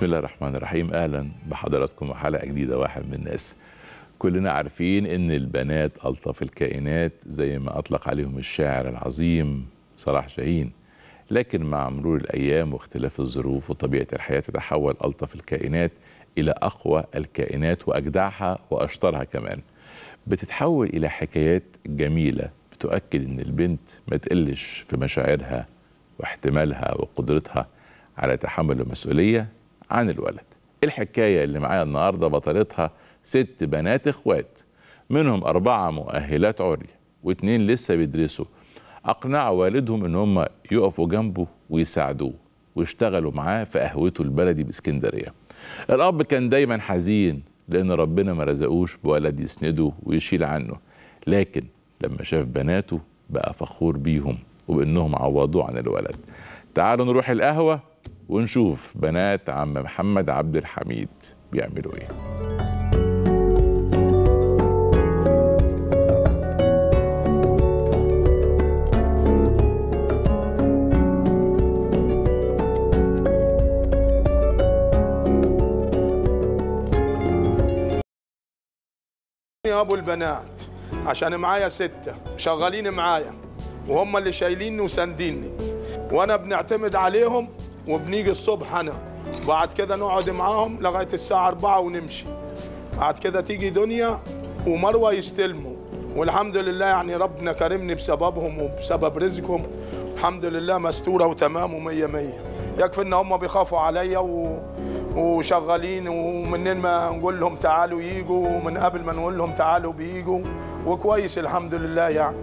بسم الله الرحمن الرحيم اهلا بحضراتكم وحلقه جديده واحد من الناس كلنا عارفين ان البنات الطف الكائنات زي ما اطلق عليهم الشاعر العظيم صلاح جاهين لكن مع مرور الايام واختلاف الظروف وطبيعه الحياه تتحول الطف الكائنات الى اقوى الكائنات واجدعها واشطرها كمان بتتحول الى حكايات جميله بتؤكد ان البنت ما تقلش في مشاعرها واحتمالها وقدرتها على تحمل المسؤوليه عن الولد الحكايه اللي معايا النهارده بطلتها ست بنات اخوات منهم اربعه مؤهلات عليا واتنين لسه بيدرسوا اقنعوا والدهم ان هم يقفوا جنبه ويساعدوه ويشتغلوا معاه في قهوته البلدي باسكندريه الاب كان دايما حزين لان ربنا ما رزقوش بولد يسنده ويشيل عنه لكن لما شاف بناته بقى فخور بيهم وبانهم عوضوه عن الولد تعالوا نروح القهوه ونشوف بنات عم محمد عبد الحميد بيعملوا ايه يا ابو البنات عشان معايا ستة شغالين معايا وهم اللي شايليني وسانديني وانا بنعتمد عليهم وبنيجي الصبح انا بعد كده نقعد معاهم لغايه الساعه 4 ونمشي بعد كده تيجي دنيا ومروه يستلموا والحمد لله يعني ربنا كرمني بسببهم وبسبب رزقهم الحمد لله مستوره وتمام ومية مية يكفي ان هم بيخافوا عليا و... وشغالين ومنين ما نقول لهم تعالوا يجوا ومن قبل ما نقول لهم تعالوا بيجوا وكويس الحمد لله يعني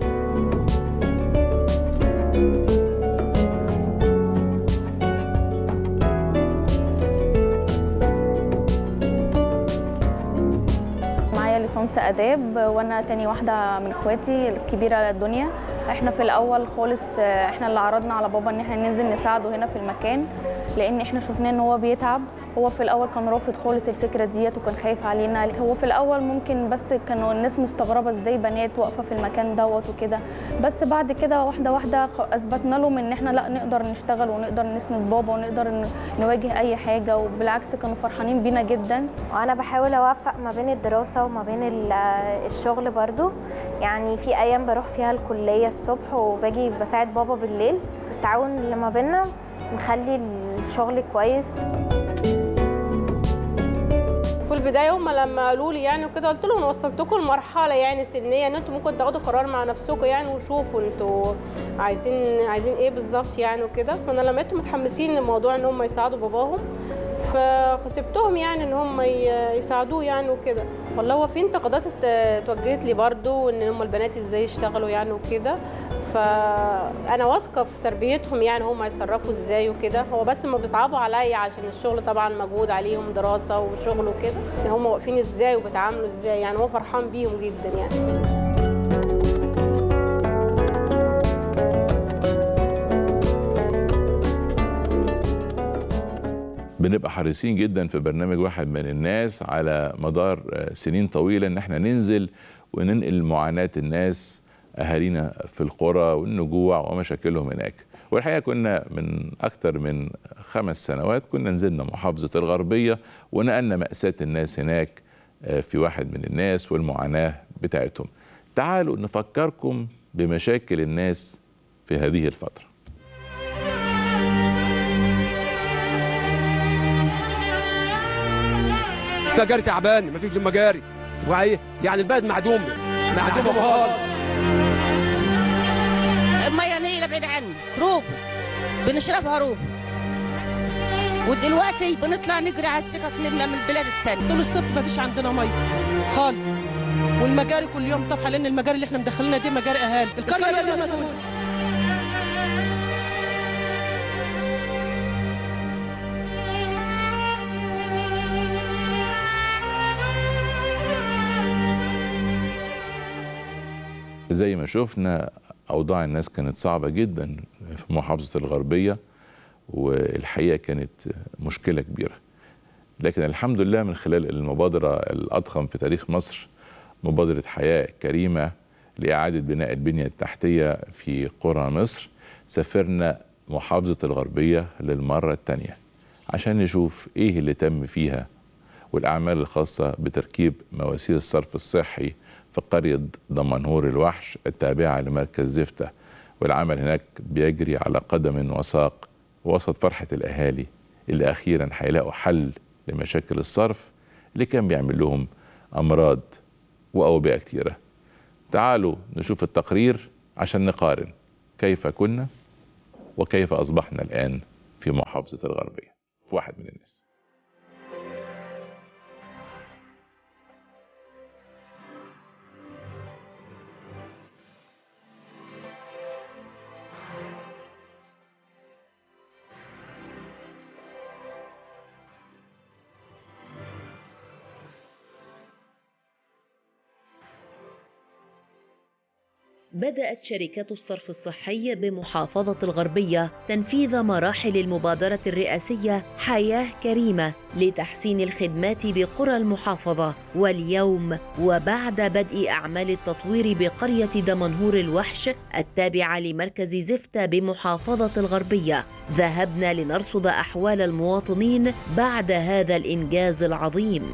معايا ليسانس اداب وانا تاني واحده من اخواتي الكبيره الدنيا احنا في الاول خالص آه، احنا اللي عرضنا على بابا ان احنا ننزل نساعده هنا في المكان لان احنا شفناه ان هو بيتعب هو في الاول كان رافض خالص الفكره ديت وكان خايف علينا هو في الاول ممكن بس كانوا الناس مستغربه ازاي بنات واقفه في المكان دوت وكده بس بعد كده واحده واحده خ- اثبتنا لهم ان احنا لا نقدر نشتغل ونقدر نسند بابا ونقدر ن- نواجه اي حاجه وبالعكس كانوا فرحانين بينا جدا وانا بحاول اوفق ما بين الدراسه وما بين ال- الشغل برضو يعني في ايام بروح فيها الكليه الصبح وباجي بساعد بابا بالليل التعاون اللي ما بينا مخلي الشغل كويس في البدايه هم لما قالوا لي يعني وكده قلت لهم انا وصلتكم لمرحله يعني سنيه ان انتوا ممكن تاخدوا قرار مع نفسكم يعني وشوفوا انتوا عايزين عايزين ايه بالظبط يعني وكده فانا لما لقيتهم متحمسين لموضوع ان هم يساعدوا باباهم فسبتهم يعني ان هم ي- يساعدوه يعني وكده والله هو في انتقادات ات- اتوجهت لي برضو ان هم البنات ازاي يشتغلوا يعني وكده فانا واثقه في تربيتهم يعني هم هيتصرفوا ازاي وكده هو بس ما بيصعبوا عليا عشان الشغل طبعا مجهود عليهم دراسه وشغل وكده هم واقفين ازاي وبيتعاملوا ازاي يعني هو فرحان بيهم جدا يعني بنبقى حريصين جدا في برنامج واحد من الناس على مدار آه، سنين طويله ان احنا ننزل وننقل معاناه الناس اهالينا في القرى والنجوع ومشاكلهم هناك والحقيقه كنا من اكثر من خمس سنوات كنا نزلنا محافظه الغربيه ونقلنا ماساه الناس هناك آه، في واحد من الناس والمعاناه بتاعتهم تعالوا نفكركم بمشاكل الناس في هذه الفتره مجاري تعبان مفيش مجاري وهي يعني البلد معدومه معدومه خالص الميه نيله بعيد عني روب بنشربها روب ودلوقتي بنطلع نجري على السكك لنا من البلاد التانية طول الصيف ما فيش عندنا ميه خالص والمجاري كل يوم طافحه لان المجاري اللي احنا مدخلينها دي مجاري اهالي القريه دي مسؤول زي ما شفنا اوضاع الناس كانت صعبه جدا في محافظه الغربيه والحقيقه كانت مشكله كبيره لكن الحمد لله من خلال المبادره الاضخم في تاريخ مصر مبادره حياه كريمه لاعاده بناء البنيه التحتيه في قرى مصر سافرنا محافظه الغربيه للمره الثانيه عشان نشوف ايه اللي تم فيها والاعمال الخاصه بتركيب مواسير الصرف الصحي في قريه دمنهور الوحش التابعه لمركز زفته والعمل هناك بيجري على قدم وساق وسط فرحه الاهالي اللي اخيرا هيلاقوا حل لمشاكل الصرف اللي كان بيعمل لهم امراض واوبئه كتيره تعالوا نشوف التقرير عشان نقارن كيف كنا وكيف اصبحنا الان في محافظه الغربيه في واحد من الناس بدأت شركات الصرف الصحي بمحافظة الغربية تنفيذ مراحل المبادرة الرئاسية حياة كريمة لتحسين الخدمات بقرى المحافظة واليوم وبعد بدء أعمال التطوير بقرية دمنهور الوحش التابعة لمركز زفتة بمحافظة الغربية ذهبنا لنرصد أحوال المواطنين بعد هذا الإنجاز العظيم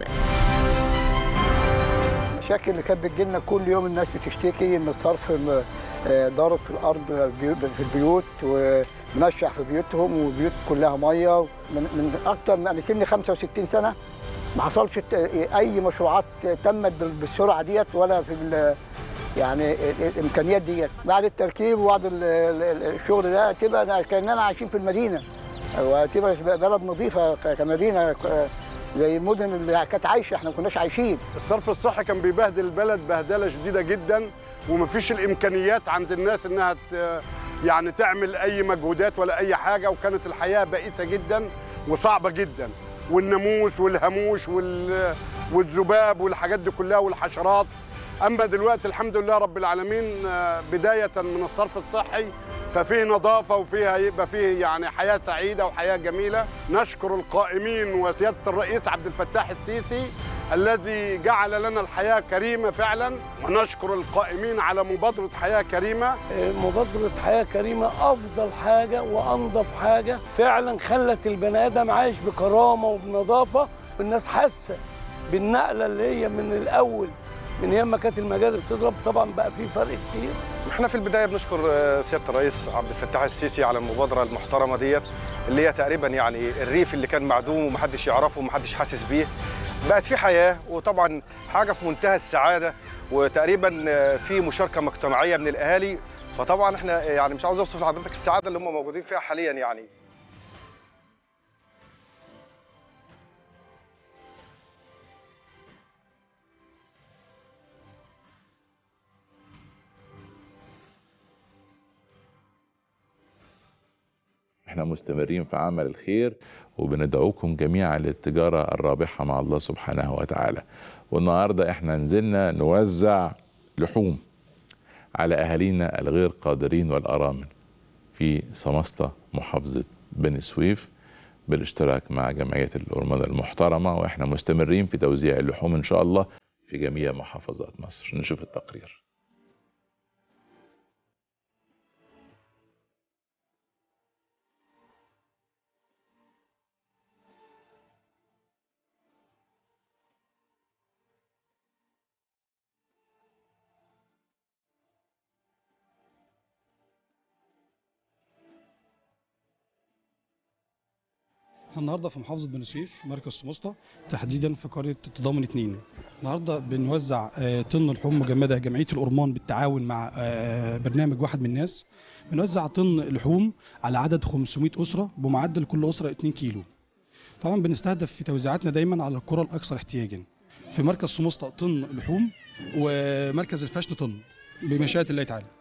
المشاكل اللي كانت بتجيلنا كل يوم الناس بتشتكي ان الصرف م- آه، ضارب في الارض بيو- في البيوت ومنشع في بيوتهم والبيوت كلها ميه من, من اكتر من انا سني 65 سنه ما حصلش ت- اي مشروعات تمت بال- بالسرعه ديت ولا في ال- يعني ال- الامكانيات ديت بعد التركيب وبعد ال- ال- الشغل ده تبقى كاننا عايشين في المدينه وتبقى بلد نظيفه ك- كمدينه ك- زي المدن اللي كانت عايشه احنا ما كناش عايشين الصرف الصحي كان بيبهدل البلد بهدله شديده جدا ومفيش الامكانيات عند الناس انها ت- يعني تعمل اي مجهودات ولا اي حاجه وكانت الحياه بائسه جدا وصعبه جدا والناموس والهاموش وال- والذباب والحاجات دي كلها والحشرات اما دلوقتي الحمد لله رب العالمين آه، بدايه من الصرف الصحي ففيه نظافه وفيها يبقى فيه يعني حياه سعيده وحياه جميله نشكر القائمين وسياده الرئيس عبد الفتاح السيسي الذي جعل لنا الحياه كريمه فعلا ونشكر القائمين على مبادره حياه كريمه مبادرة حياة كريمة أفضل حاجة وأنظف حاجة فعلا خلت البني آدم عايش بكرامة وبنظافة والناس حاسة بالنقلة اللي هي من الأول من ايام ما كانت المجازر بتضرب طبعا بقى في فرق كتير احنا في البدايه بنشكر آه، سياده الرئيس عبد الفتاح السيسي على المبادره المحترمه ديت اللي هي تقريبا يعني الريف اللي كان معدوم ومحدش يعرفه ومحدش حاسس بيه بقت في حياه وطبعا حاجه في منتهى السعاده وتقريبا آه، في مشاركه مجتمعيه من الاهالي فطبعا احنا يعني مش عاوز اوصف لحضرتك السعاده اللي هم موجودين فيها حاليا يعني احنا مستمرين في عمل الخير وبندعوكم جميعا للتجارة الرابحة مع الله سبحانه وتعالى والنهاردة احنا نزلنا نوزع لحوم على أهالينا الغير قادرين والأرامل في سمسطة محافظة بني سويف بالاشتراك مع جمعية الأرملة المحترمة واحنا مستمرين في توزيع اللحوم إن شاء الله في جميع محافظات مصر نشوف التقرير احنا النهارده في محافظه بني سويف مركز سموسطه تحديدا في قريه التضامن اتنين النهارده بنوزع آه، طن لحوم مجمده جمعيه الأورمان بالتعاون مع آه، برنامج واحد من الناس بنوزع طن لحوم على عدد 500 اسره بمعدل كل اسره 2 كيلو طبعا بنستهدف في توزيعاتنا دايما على القرى الاكثر احتياجا في مركز سموسطه طن لحوم ومركز الفشل طن بمشيئه الله تعالى